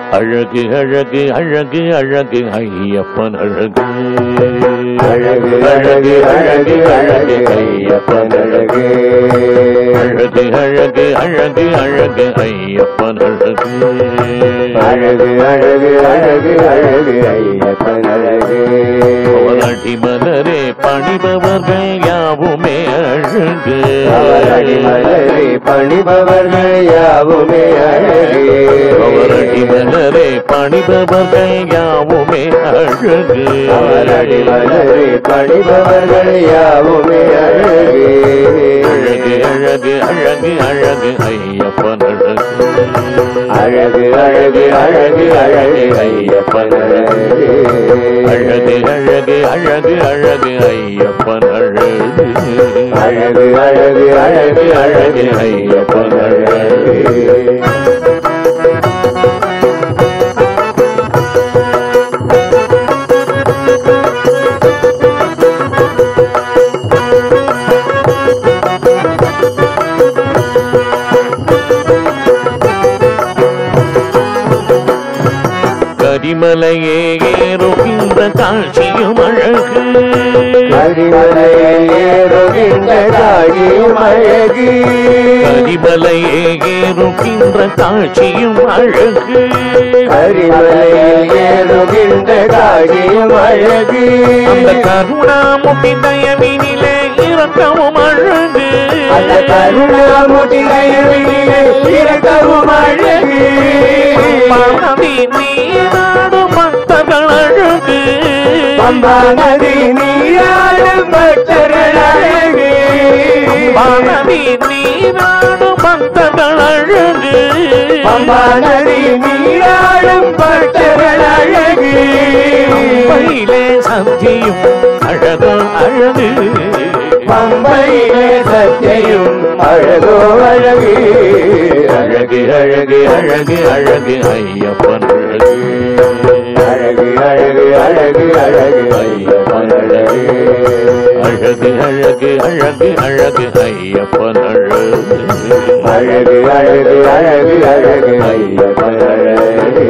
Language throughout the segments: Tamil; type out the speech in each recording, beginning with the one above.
அழகு அழகு அழகு அழகு ஐயப்பன் அழகு அழகு அழகு அழகு அழகு ஐயப்பன் அழகு அழகு அழகு அழகு அழகு ஐயப்பன் அழகு அழகு அழகு அழகு அழகு ஐயப்பன் அழகு அவரடி மலரே பணிபவர்கள் யாவுமே அழகு அவரடி மலரை பணிபவர்கள் யாவுமே அழகு அவரடி மலரே பணிபவர்கள் யாவுமே அழகு அவரடி மலரை பணிபவர்கள் யாவுமே அழகு அழகு அழகு அழகு அழகு ஐயப்பன் அழகு அழகு அழகு அழகு அழகு ஐயப்பன் அழகு அழகு அழகு அழகு அழகு ஐயப்பன் அழகு அழகு அழகு அழகு அழகு ஐயப்பன் அழகு கரிமலையே ஏறுகின்ற காட்சியும் அழகு கரிமலையில் ஏறுகின்ற காட்சியும் அழகு கரிமலையே ஏறுகின்ற காட்சியும் அழகு கரிமலையில் ஏறுகின்ற காட்சியும் அழகு அந்த கருணாமுட்டி தயவினிலே இறக்கவும் அழகு அந்த கருணாமுடி தயவினிலே இறக்கவும் அழகு மனதி நீராடும் பக்தர்கள் அழகு பம்பா நதி நீராடும் பக்தர்கள் அழகு மனதி நீராடும் பக்தர்கள் அழகு பம்பா நதி நீராடும் பக்தர்கள் அழகு பையிலே சத்தியும் அழகோ அழகு பம்பையிலே சத்தையும் அழகோ அழகு அழகு அழகு அழகு அழகு ஐயப்பன் அழகு அழகு அழகு அழகு அழகு ஐயப்பன் அழகு அழகு அழகு அழகு அழகு ஐயப்பன் அழகு அழகு அழகு அழகு அழகு ஐயப்பன் அழகு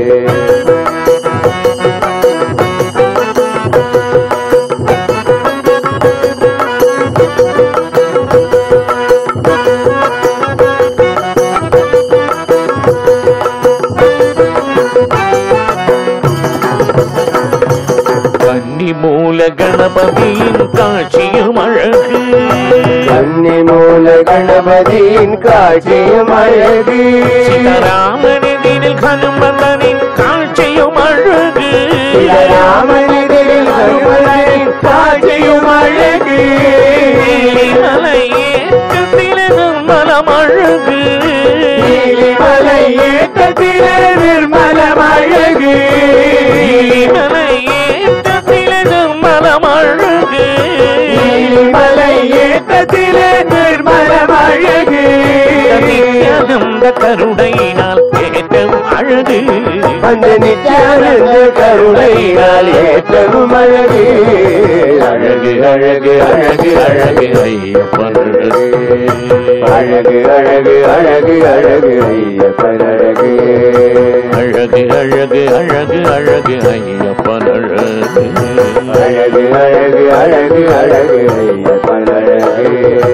கன்னி மூல கணபதியின் காட்சியும் அழகு கன்னி மூல கணபதியின் காட்சியும் அழகு சீதாராமனிதில் கனுமந்தனின் காட்சியும் அழகு ராமனிதில் கருமலையின் காட்சியும் அழகு மலை ஏற்றத்திலே நிர்மலம் அழகு நீலிமலை ஏற்றத்திலே நிர்மலம் அழகு மலை ஏற்றத்திலே நிர்மலம் அழகு நீலிமலை ஏற்றத்திலே நிர்மலம் அழகு நித்யானந்த கருணையினால் ஏற்றம் அழகு அந்த நித்யானந்த கருணையினால் ஏற்றவும் அழகு அழகு அழகு அழகு அழகு ஐயப்பன் அழகு அழகு அழகு அழகு ஐயப்பன் அழகு அழகு அழகு அழகு அழகு ஐயப்பன் அழகு அழகு அழகு அழகு அழகு ஐயப்பன் அழகு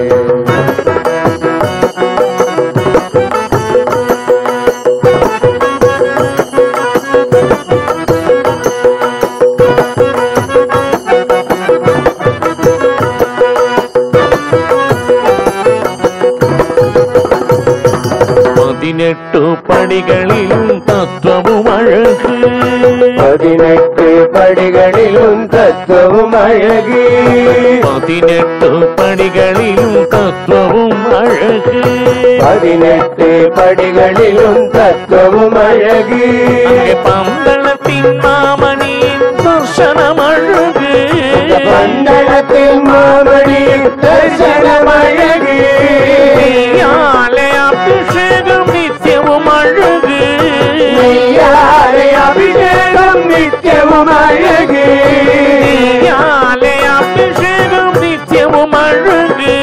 பதினெட்டு படிகளிலும் தத்துவமும் அழகு பதினெட்டு படிகளிலும் தத்துவம் அழகு பதினெட்டு படிகளிலும் தத்துவமும் அழகு பதினெட்டு படிகளிலும் தத்துவம் அழகு அங்கே பந்தளத்தின் மாமணியின் தர்சனம் அழகு பந்தளத்தில் மாமணியின் தரிசனம் அழகு நெய்யாலே அபிஷேகம் நித்தியமும் அழகு நெய்யாலை அபிஷேகம் நித்தியமும் அழகு நெய்யாலே அபிஷேகம் நித்தியமும் அழகு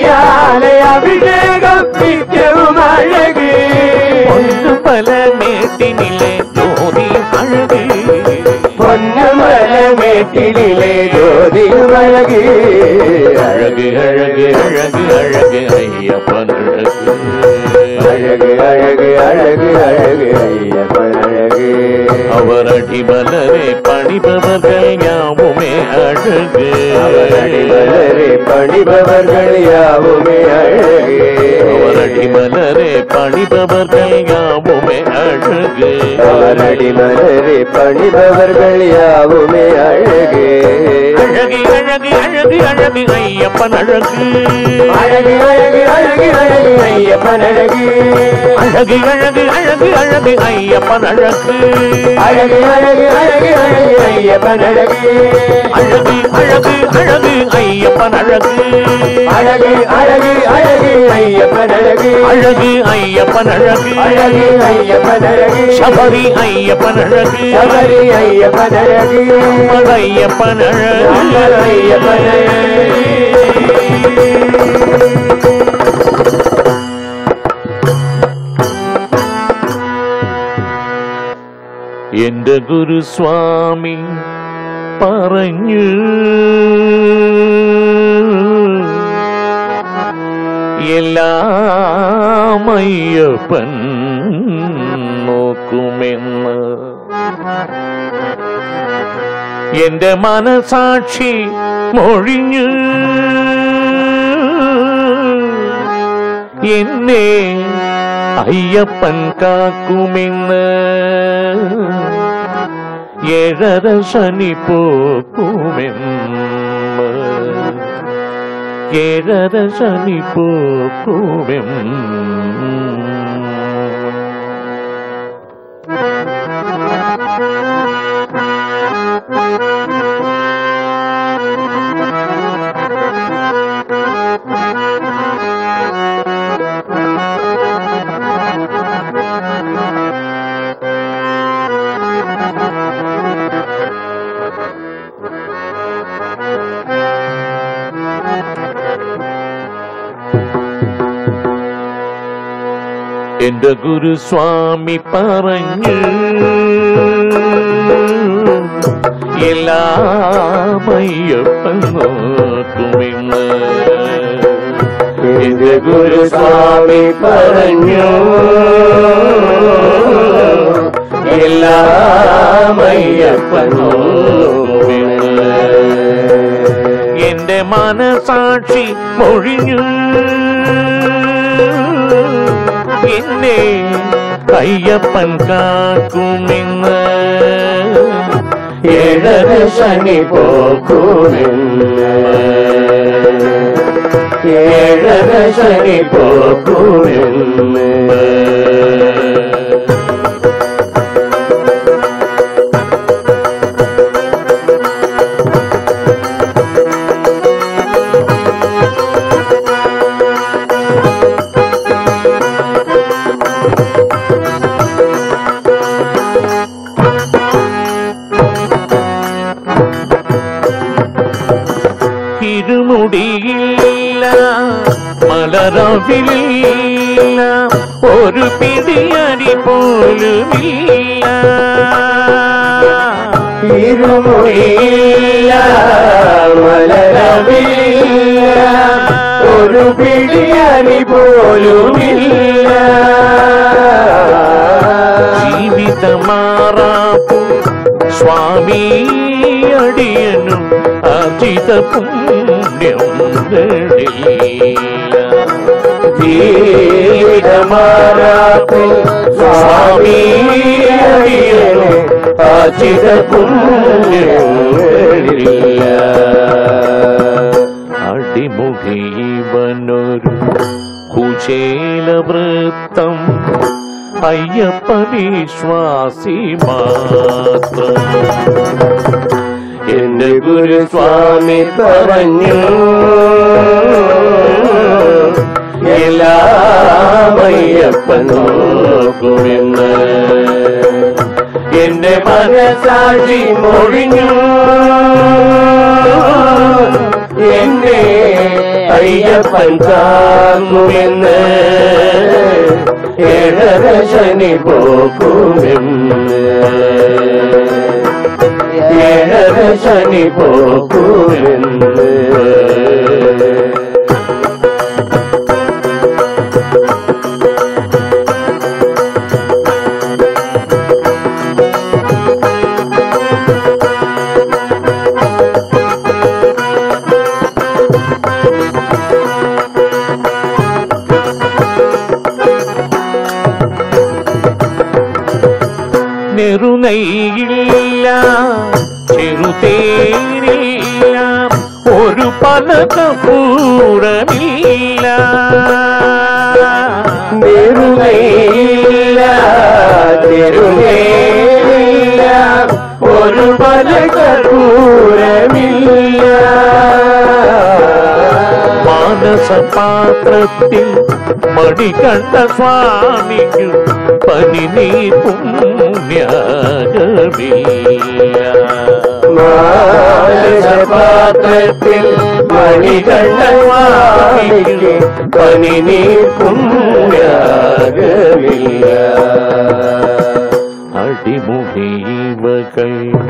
நெய்யாலை அபிஷேகம் நித்தியமும் அழகு ஒன்று பல மேற்க மேட்டினிலே ஜோதி அழகு பொன்னமலமேட்டிலே ஜோதியும் அழகு அழகு அழகு அழகு அழகு ஐயப்பன் அழகு அழகு அழகு அழகு அழகு ஐயப்பன் அழகு அவர் அடிமலரே பணிபவர்கள் யாவுமே அழகு அவரடிமலரே பணிபவர்கள் யாவுமே அழகு அவர் அடிமலரே பணிபவர்கள் யாவுமே அழகு அவரடிமலரே பணிபவர்கள் யாவுமே அழகு அழகு அழகு அழகு அழகு ஐயப்பன் அழகு அழகு அழகு அழகு அழகு ஐயப்பன் அழகு அழகு அழகு அழகு அழகு ஐயப்பன் அழகு அழகு அழகு அழகு அழகு ஐயப்பன் அழகு அழகு அழகு அழகு ஐயப்பன் அழகு அழகு அழகு அழகு ஐயப்பன் அழகு அழகு ஐயப்பன் அழகு அழகு ஐயப்பன் அழகு சபரி ஐயப்பன் அழகு சபரி ஐயப்பன் அழகு ஐயப்பன் அழகு அமர் ஐயப்பன் அழகு എന്റെ ഗുരുസ്വാമി പറഞ്ഞു എല്ലാം അയ്യപ്പൻ നോക്കുമെന്ന് എന്റെ മനസാക്ഷി മൊഴിഞ്ഞു എന്നെ അയ്യപ്പൻ കാക്കുമെന്ന് ഏഴര ശനി പോക്കുമെന്ന് ഏഴര ശനി പോക്കുമെന്ന് എന്റെ ഗുരുസ്വാമി പറഞ്ഞു എല്ലാം അയ്യപ്പൻ നോക്കുമെന്ന് എന്റെ ഗുരുസ്വാമി പറഞ്ഞു എല്ലാം അയ്യപ്പൻ നോക്കുമെന്ന്. എന്റെ മനസാക്ഷി മൊഴിഞ്ഞു എന്നെ അയ്യപ്പൻ കാക്കുമെന്ന് ഏഴര ശനി പോക്കുമെന്ന് ഏഴര ശനി പോക്കുമെന്ന് ഇരുമുടിയില്ല മലരവിലില്ല ഒരു പിടിയരി പോലുമില്ല ഇരുമുടിയില്ല മലരവില്ല ഒരു പിടിയണി പോലുമില്ല ജീവിതമാറാപ്പു സ്വാമി അടിയനും അജിത പുണ്യം നേടില്ല ജീവിതമാറാക്കും സ്വാമി അടിയനെ അചിത പുണ്യങ്ങളില്ല അടിമുഖീവനൊരു കുചേല വൃത്തം അയ്യപ്പ വിശ്വാസി മാത്രം എന്റെ ഗുരുസ്വാമി പറഞ്ഞു എല്ലാം അയ്യപ്പൻ നോക്കുമെന്ന് എന്റെ മനസാക്ഷി മൊഴിഞ്ഞു എന്നെ അയ്യപ്പൻ കാക്കുമെന്ന് ഏഴര ശനി പോക്കുമെന്ന് ഏഴര ശനി പോക്കുമെന്ന് നെറുനൈയില്ല ചെറുതേരില്ല ഒരു പലകപൂരമില്ല നെറുകയില്ല തെരുവേലില്ല ഒരു പലകൂരമില്ല മാനസപാത്രത്തിൽ മടികണ്ട സ്വാമിക്ക് പനിനീ പുണ്യകമില്ല മാനസപാത്രത്തിൽ മണികണ്ഠവാണിക്ക് പനി നീക്കുമ്യാകമില്ല അടിമുടിവകൾ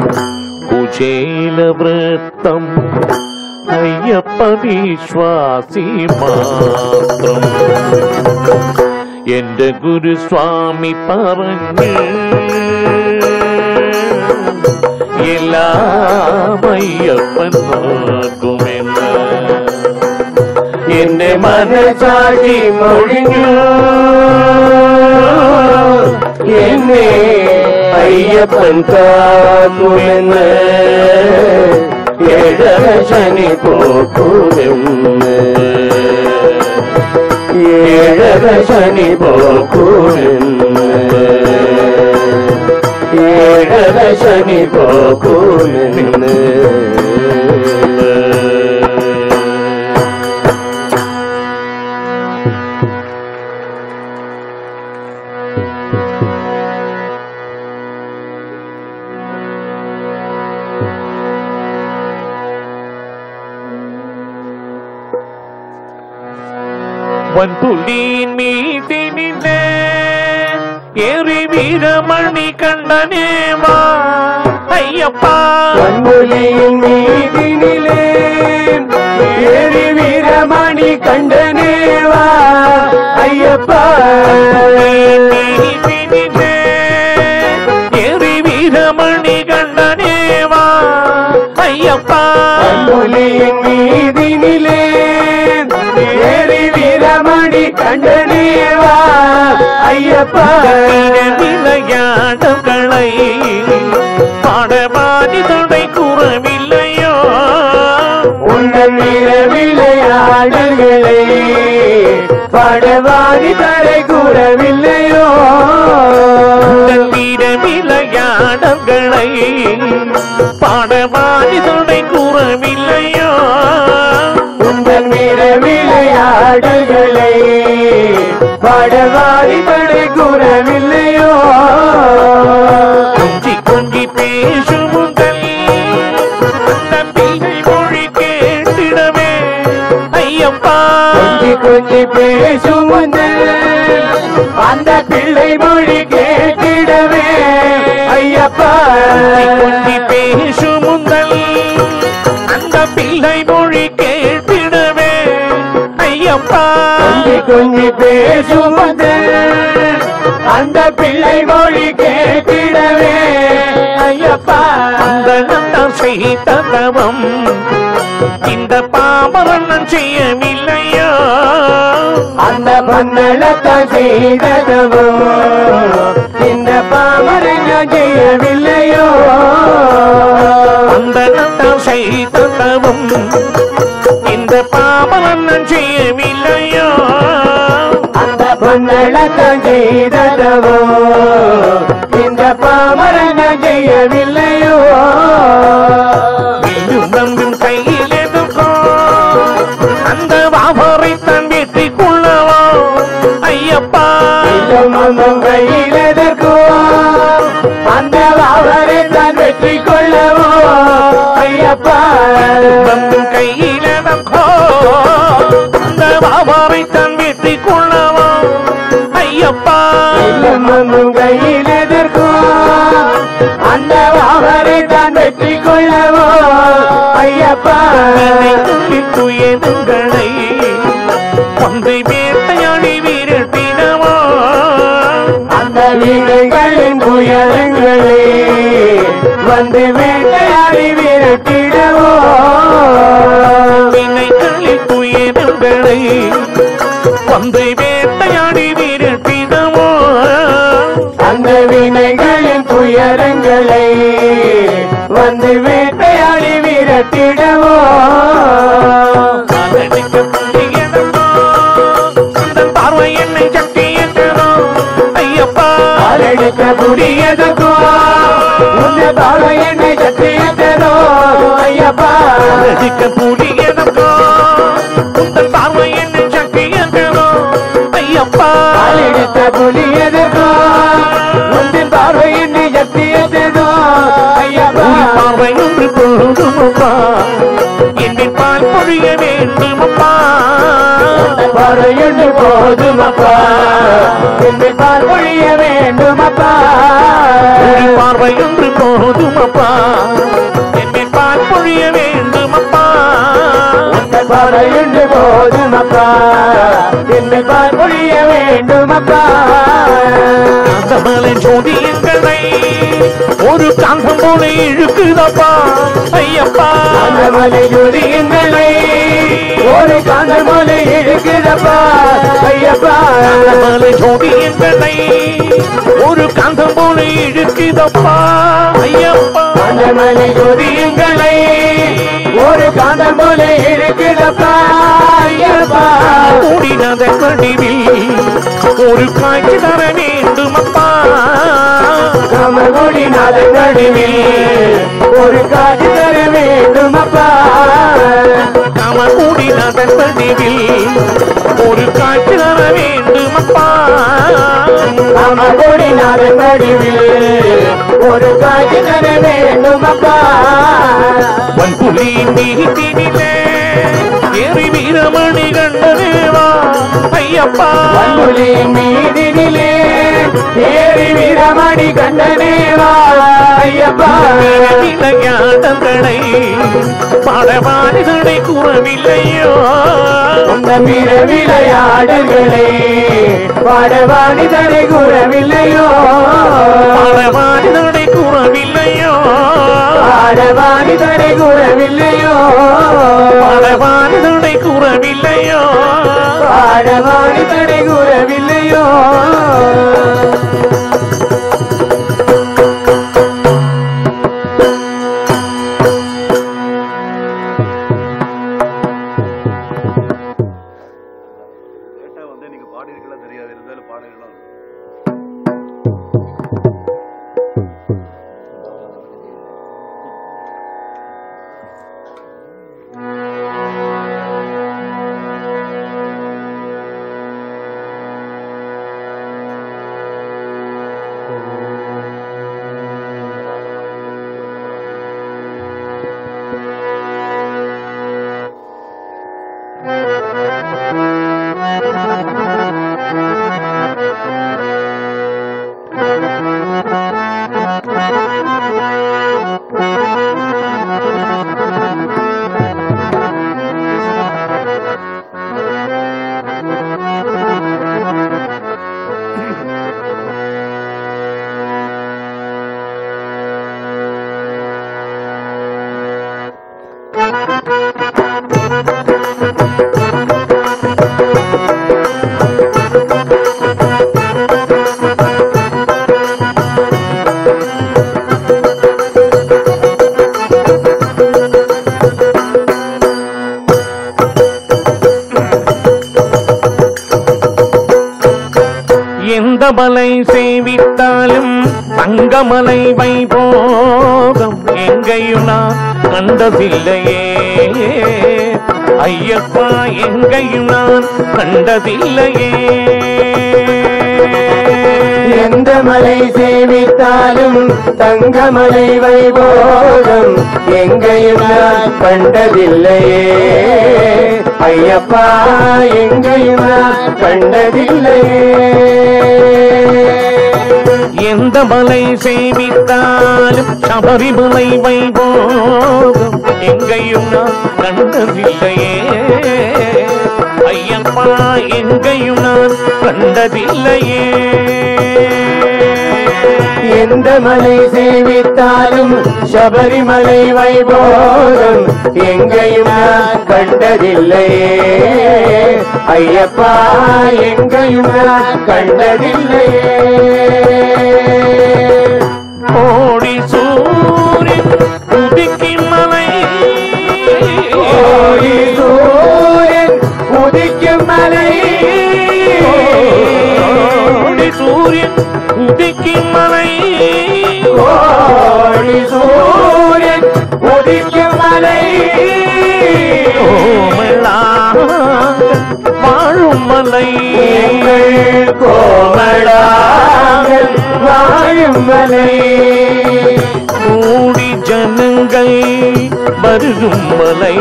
കുചേലവൃത്തം അയ്യപ്പ വിശ്വാസി മാത്രം എന്റെ ഗുരുസ്വാമി പറഞ്ഞ് എല്ലാം അയ്യപ്പൻ നോക്കുമെന്ന് എന്റെ മനസാക്ഷി മൊഴിഞ്ഞു എന്നെ അയ്യപ്പൻ കാക്കുമെന്ന് ഏഴര ശനി പോക്കുമെന്ന് ഏഴര ശനി പോക്കുമെന്ന് ഏഴര ശനി പോക്കുമെന്ന് വൻപുലീൻ മീതിനിലെ ഏറി വീരമണി കണ്ടനേവാ അയ്യപ്പ പൊൻപുലിயின் மீதினிலே ஏறி வீரமணி கண்டனேவா ஐயப்பா മീതിനിലെ ഏറി വീരമണി കണ്ടനേവാ അയ്യപ്പ பொன்முலியின் மீதினிலே ஏறி வீரமணி கண்டனேவா ஐயப்பா விளையாடுகளை பாடபாதி தடை கூறவில்லையோ உன்னன் வீர விளையாடல்களை படவாதி தரை கூறவில்லையோ உங்கள் வீர விளையாடல்களை பாடபாதி தடை கூறவில்லையோ உங்கள் வீர விளையாடல்களை படவாதி தடை கூறவில்லையோ கொஞ்சி கொஞ்சி பேசும் முதல் அந்த பிள்ளை மொழி கேட்டிடவே ஐயப்பா கொஞ்சி கொஞ்சி பேசும் முதல் அந்த பிள்ளை மொழி கேட்டிடவே ஐயப்பா கொஞ்சி பேசும் முதல் அந்த பிள்ளை மொழி கேட்டிடவே ஐயப்பா கொஞ்சி கொஞ்சி பேசும் முதல் அந்த பிள்ளை மொழி கேட்டிடவே ஐயப்பா அந்த நந்தம் செய்த தவம் இந்த பாமரன் செய்யவில்லையோ அந்த மன்னலத்தை செய்ததவோ இந்த பாமரங்க செய்யவில்லையோ அந்த நந்தம் செய்த தவம் இந்த பாமரன் செய்யவில்லையோ அந்த மன்னலத்தை செய்ததவோ இந்த பாமரங்க செய்யவில்லையோ வில்லும் நம்பும் கையில் எதுக்கோ அந்த வாபரை தன் வெற்றி கொள்ளவோ ஐயப்பா மந்தம் கையில் எதற்கோ அந்த அவரை தான் வெற்றி கொள்ளவோ ஐயப்பா நம்பும் கையில் எதுக்கோ அந்த வாபரை தன் வெற்றி கொள்ளவோ ஐயப்பா வில்லும் அம்பும் கையில் எதிர்க்கும் அந்த வாகரை தான் வெற்றி கொள்ளவோ ஐயப்பா துயரங்களை ஒன்றை வேட்டையாடி வீரட்டினவோ அந்த வீடுகளின் துயரங்களே வந்து வேட்டையாடி விரட்டிடவோ வினைகளில் துயரங்களை ஒன்றை வேட்டையாடி வீரட்டினவோ அந்த வினைகளின் துயரங்களை வந்து வேட்டையாடி விரட்டிடவோ காதலிக்க புரியனமோ அந்த பார்வை என்னை சக்தி என்றனோ ஐயப்பா காலெடுக்க முடியதுக்கோ உந்த பாவ என்னை சத்தியத்தனோ ஐயப்பா காதலிக்க புரியனமோ உந்தன் பார்வை என்னை சக்தி என்றனோ ஐயப்பா காலெடுக்க புலியதுக்கோ உந்த பாவ என்னை சத்தியத்தனோ ஐயப்பா உன் பார்வை ஒன்று பொழுதுமப்பா என்னின் பால் பொழிய வேண்டுமப்பா பறையுண்டு போதுமப்பா என்னை பால் பொழிய வேண்டுமப்பா உன் பார்வை ஒன்று போதுமப்பா என்னின் பால் பொழிய வேண்டுமப்பா பறையுண்டு போதுமப்பா என்னை பால் பொழிய வேண்டுமப்பா அந்த மலை ஜோதியங்களை ஒரு காந்தம் போல இழுக்குதப்பா ஐயப்பா அந்த மலை ஜோதியங்களை ஒரு காந்தல் மலை இருக்குதப்பா ஐயப்பா அந்த மலை ஜோதியங்களை ஒரு காந்தம் போல இழுக்குதப்பா ஐயப்பா அந்த மலை ஜோதியங்களை ஒரு காந்தல் மலை இருக்குதப்பா ஐயப்பா கூடினத கடிவில் ஒரு காய்ச்சி தர வேண்டுமப்பா கமகுடி நாத நடுவில் ஒரு காட்சி தர வேண்டுமப்பா நாம கூடினத கடிவில் ஒரு காய்ச்சி தர வேண்டுமப்பா கமகுடி நாத நடுவில் ஒரு காட்சி தர வேண்டுமப்பா வன்புலி நீட்டினிலே ஏறி வீரமணி கண்டனேவா ஐயப்பா வன்முலி மீதினிலே ஏறி வீரமணி கண்டனேவா ஐயப்பா விளையாட்டங்களை பாடவாணிகளை கூறவில்லையோ அந்த மீற விளையாடுகளை பாடவாணிதனை கூறவில்லையோ பாடவாணிகளை கூறவில்லையோ பாடவாணிதனை கூறவில்லையோ பாடவாணிகளை கூறவில்லையோ பாடவாணிதனை கூறவில்லையோ கேட்டா வந்து நீங்க பாடியிருக்கல தெரியாது இருந்தாலும் பாடலாம் எந்த மலை சேவித்தாலும் தங்கமலை வைபோகம் எங்கேயும் நான் கண்டதில்லையே ஐயப்பா எங்கேயும் நான் கண்டதில்லையே எந்த மலை சேவித்தாலும் தங்கமலை வைபோகம் எங்கேயும் நான் கண்டதில்லையே ஐயப்பா எங்கேயும் நான் கண்டதில்லையே எந்த மலை சேமித்தாலும் சபரிமலை வைபோகம் எங்கேயும் நான் கண்டதில்லையே ஐயப்பா எங்கேயும் நான் கண்டதில்லையே எந்த மலை சேவித்தாலும் சபரிமலை வைபோகம் எங்கேயும் நான் கண்டதில்லையே ஐயப்பா எங்கேயும் நான் கண்டதில்லையே கோடி சூரியன் உதிக்கும் மலை ஓடி சூரியன் உதிக்கும் மலை கோடி சூரியன் உதிக்கும் மலை ஓடி சூரியன் உதிக்கும் மலை கோமளா வாழும் மலை எங்கள் கோமளாங்கள் வாழும் மலை கூடி ஜனங்கள் வருகும் மலை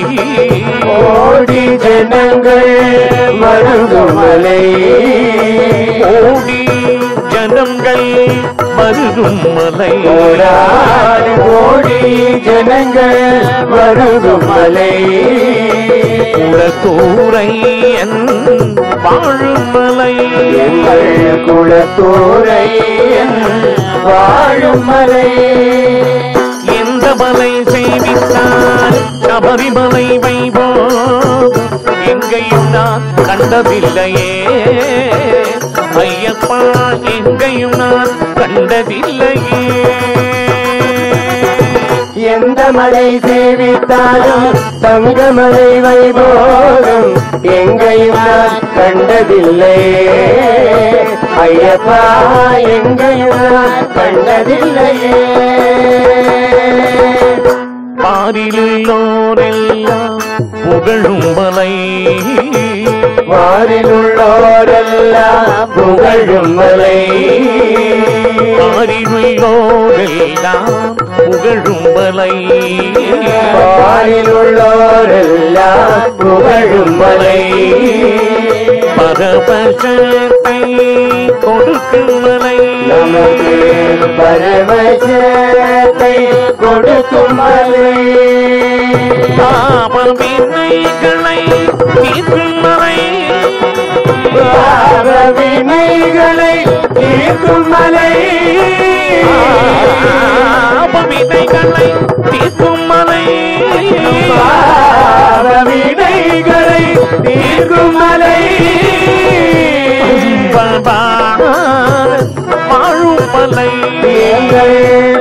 ஓடி ஜனங்கள் மருங்கும் மலை ஓடி ஜனங்கள் வருகும் மலை ஓடாது ஓடி ஜனங்கள் மருகும் மலை குளத்தூரையன் வாழும் மலை எங்கள் குளத்தூரை வாழும் மலை எந்த மலை செய்வித்தால் சபரிமலை வைபோகம் எங்கேயும் நான் கண்டதில்லையே ஐயப்பா எங்கேயும் நான் கண்டதில்லையே எந்த மலை சேவித்தாலும் தங்கமலை வைபோகம் எங்கேயும் நான் கண்டதில்லை ஐயப்பா எங்கேயும் நான் கண்டதில்லையே பாரிலுள்ளோரெல்லாம் புகழும் மலை வாரிலுள்ளோரெல்லாம் புகழும் மலை பாரிலுள்ளோரெல்லாம் புகழும் மலை வாரிலுள்ளோரெல்லாம் புகழும் மலை பரவசத்தை கொடுக்கும் மலை நமக்கு பரவசத்தை கொடுக்கும் மலை பாப வினைகளை தீர்க்கும் மலை பாவ வினைகளை தீர்க்கும் மலை பாப வினைகளை தீர்க்கும் மலை பாவ வினைகளை தீர்க்கும் மலை வாழும் மலை எங்கள்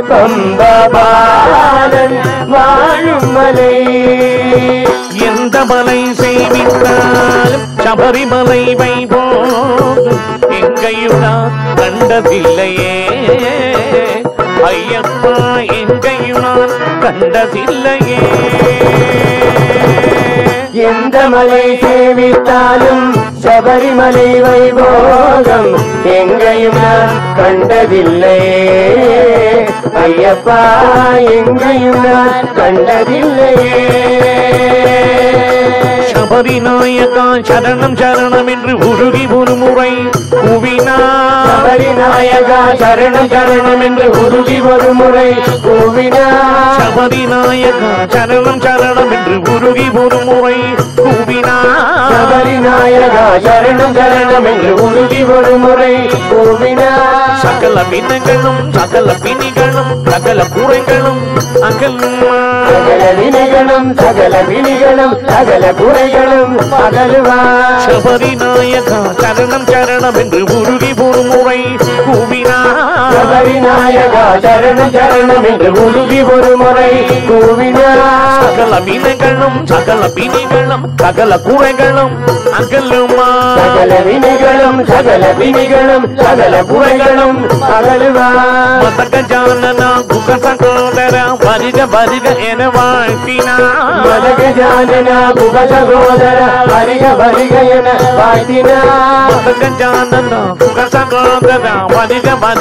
பம்பபாலன் வாழும் மலை எந்த மலை செய்வித்தாலும் சபரிமலை வைபோகும் எங்கேயும் நான் கண்டதில்லையே ஐயப்பா எங்கேயும் நான் கண்டதில்லையே எந்த மலை சேவித்தாலும் சபரிமலை வைபோகம் எங்கேயும் நான் கண்டதில்லை ஐயப்பா எங்கேயும் நான் கண்டதில்லையே சபரி நாயகா சரணம் சரணம் என்று உருகி ஒரு முறை கூவினார் சபரி நாயகா சரணம் சரணம் என்று உருகி ஒரு முறை கூவினார் சபரி நாயகா சரணம் சரணம் என்று உருகி ஒரு முறை கூவினார் சபரி நாயகா சரணம் சரணம் என்று உருகி ஒரு முறை கூவினார் சகல பின்னங்களும் சகல பிணிகளும் சகல குறைகளும் அகலுமா சகல வினைகளும் சகல விழிகளும் சகல குறைகளும் அகலுவார் சபரி நாயகா சரணம் சரணம் என்று உருகி ஒரு முறை கூவினார் சபரி நாயகா சரணம் சரணம் என்று உருகி ஒரு முறை கூவினார் சகல வினைகளும் சகல பிணிகளும் சகல குறைகளும் அகலுமா சகல வினைகளும் சகல வினிகளும் சகல குறைகளும் அகலுவார் மதக ஜானனா குக சகோதர வருக வருக என வாழ்த்தினார் மதக ஜானனா புக சகோதர வருக வருக என வாழ்த்தினார் மதக ஜானனா குக சகோதர வருக வருக என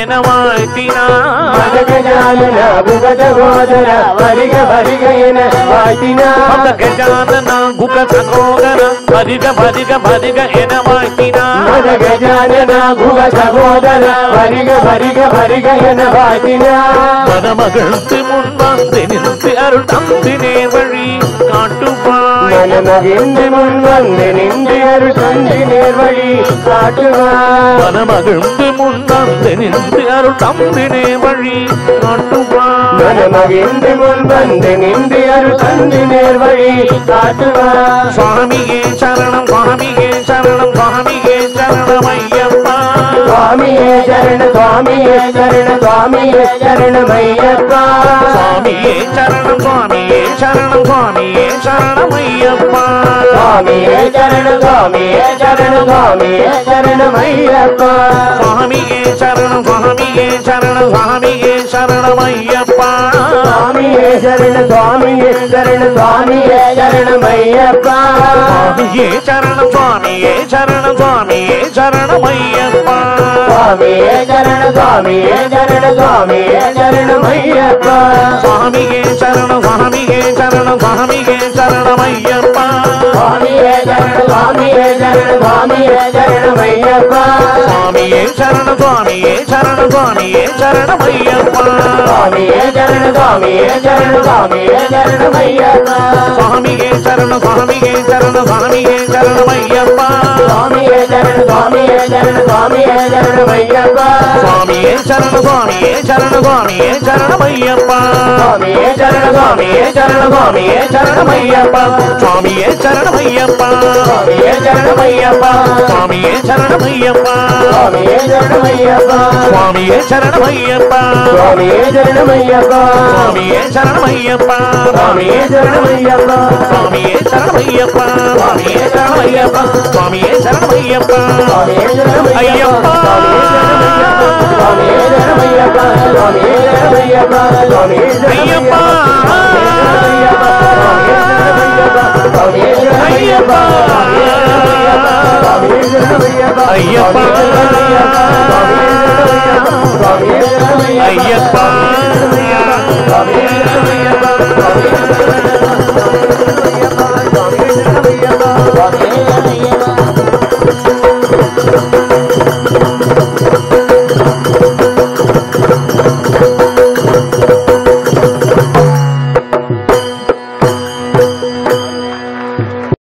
என வாழ்த்தினார் மதகஜானன புகதகோதர வருக வருக என வாழ்த்தினார் அந்த கஜானன குக சகோதர பதிக பதிக பதிக என வாழ்த்தினார் மதகஜானன புக சகோதர வருக வருக வருக என வாழ்த்தினார் மனமகிழ்ந்து முன் வந்து நின்று அருள் தந்து நேர் வழி காட்டுவாய் மனமகிழ்ந்து முன் வந்து நின்று அருள் தந்து நேர்வழி காட்டுவார் மனமகிழ்ந்து முன் வந்து நின்று அருள் தந்து நேர் வழி காட்டுவாய் மனமகிழ்ந்து முன் வந்து நின்று அருள் தந்து நேர்வழி காட்டுவார் சுவாமியே சரணம் சுவாமியே சரணம் சுவாமியே சரணம் ஐயப்பா சுவாமியே சரண சுவாமியே சரண சுவாமியே சரணமையப்பா சுவாமியே சரணம் சுவாமியே சரணம் சுவாமியே சரணம் ஐயப்பா சுவாமியே சரண சுவாமியே சரண சுவாமியே சரணமையப்பா சுவாமியே சரணம் சுவாமியே சரணம் சுவாமியே சரணம் ஐயப்பா சுவாமியே சரண சுவாமியே சரண சுவாமியே சரணமையப்பா சுவாமியே சரணம் சுவாமியே சரணம் சுவாமியே சரணம் ஐயப்பா சுவாமியே சரண சுவாமியே சரண சுவாமியே சரணமையப்பா சுவாமியே சரணம் சுவாமியே சரணம் சுவாமியே சரணம் ஐயப்பா சுவாமியே சரண சுவாமியே சரண சுவாமியே சரணமையப்பா சுவாமியே சரணம் சுவாமியே சரணம் சுவாமியே சரணம் ஐயப்பா சுவாமியே சரண சுவாமியே சரண சுவாமியே சரணமையப்பா சுவாமியே சரணம் சுவாமியே சரணம் சுவாமியே சரணம் ஐயப்பா சுவாமியே சரண சுவாமியே சரண சுவாமியே சரணமையப்பா சுவாமியே சரணம் சுவாமியே சரணம் சுவாமியே சரணம் ஐயப்பா சுவாமியே சரண சுவாமியே சரண சுவாமியே சரணமையப்பா சுவாமியே சரணம் ஐயப்பா சுவாமியே சரணமையப்பா சுவாமியே சரணம் ஐயப்பா சுவாமியே சரணமையப்பா சுவாமியே சரணம் ஐயப்பா சுவாமியே சரணமையப்பா சுவாமியே சரணம் ஐயப்பா சுவாமியே சரணமையப்பா சுவாமியே சரணம் ஐயப்பா சுவாமியே சரணம் ஐயப்பா சுவாமியே சரணம் ஐயப்பா சுவாமியே சரணமையப்பா ஐயப்பா சுவாமியே சரணமையப்பா சுவாமியே சரணமையப்பா சுவாமியே ஐயப்பா சுவாமியே சரணமையப்பா சுவாமியே சரணமையப்பா ஐயப்பா சுவாமியே சரணமையப்பா ஐயப்பா சுவாமியே சரணமையப்பா சுவாமியே சரணமையப்பா